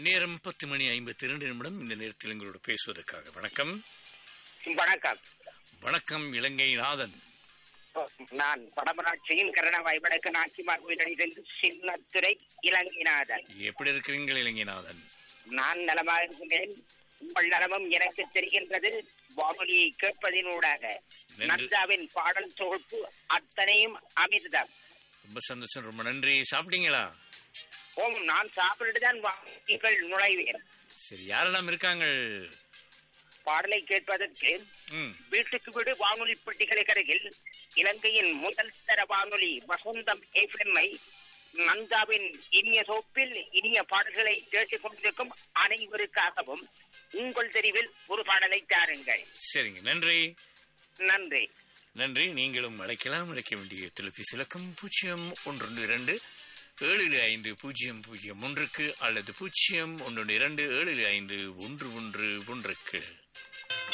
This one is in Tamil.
நேரம் பத்து மணி ஐம்பத்தி இரண்டு நிமிடம் இந்த நேரத்தில் எங்களோடு பேசுவதற்காக வணக்கம் வணக்கம் வணக்கம் இலங்கை நாதன் நான் வடமராட்சியின் கரணவாய் வடக்கு நாச்சிமார் கோயிலிருந்து சின்னத்துறை இளங்கிநாதன் எப்படி இருக்கிறீர்கள் இலங்கைநாதன் நான் நலமாக இருக்கிறேன் உங்கள் நலமும் எனக்கு தெரிகின்றது வானொலியை கேட்பதினூடாக நன்றி. நந்தாவின் பாடல் தொகுப்பு அத்தனையும் அமிர்தம் ரொம்ப சந்தோஷம் ரொம்ப நன்றி சாப்பிட்டீங்களா ஓம் நான் சாப்பிட்டுதான் வாங்கிகள் நுழைவேன் சரி யாரெல்லாம் இருக்காங்க பாடலை கேட்பதற்கு ம் வீட்டுக்கு வீடு வானொலி பெட்டிகளுக்கு அருகில் இலங்கையின் முதல் தர வானொலி வசந்தம் எஃப்எம்ஐ நந்தாவின் இனிய தொப்பில் இனிய பாடல்களை கேட்டுக் கொண்டிருக்கும் அனைவருக்காகவும் உங்கள் தெரிவில் ஒரு பாடலை தாருங்கள் சரிங்க நன்றி நன்றி நன்றி நீங்களும் அழைக்கலாம் அழைக்க வேண்டிய தொலைபேசி இலக்கம் பூஜ்ஜியம் ஒன்று இரண்டு ஏழு ஐந்து பூஜ்ஜியம் பூஜ்ஜியம் ஒன்றுக்கு அல்லது பூஜ்ஜியம் ஒன்று இரண்டு ஏழு ஐந்து ஒன்று ஒன்று